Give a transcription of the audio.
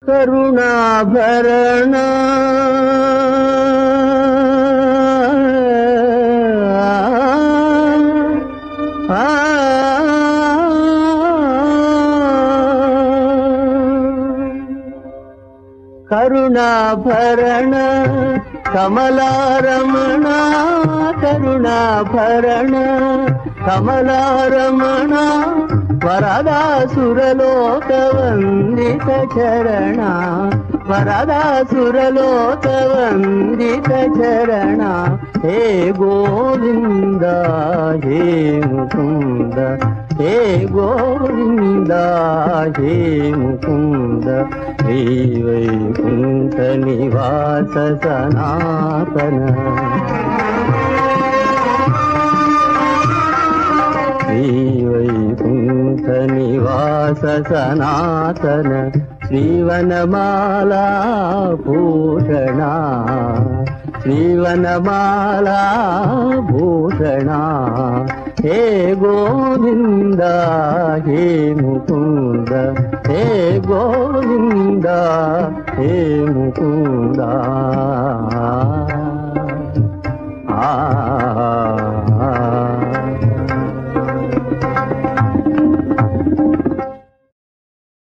కరుణాభరణ ఆ కరుణాభరణ కమలారమణ కరుణాభరణ కమలారమణ వరదాసురలోక వందిత చరణ వరదాసురలోక వందిత చరణ హే గోవింద హే ముకుంద హే గోవింద హే ముకుంద శ్రీ వైకుంఠ నివాస సనాతన శ్రీ వైకుంఠ నివాస సనాతన శ్రీవనమాలా భూషణ శ్రీవనమాలా భూషణ హే గోవింద హే ముకుంద హే గోవింద హే ముకుంద ఆ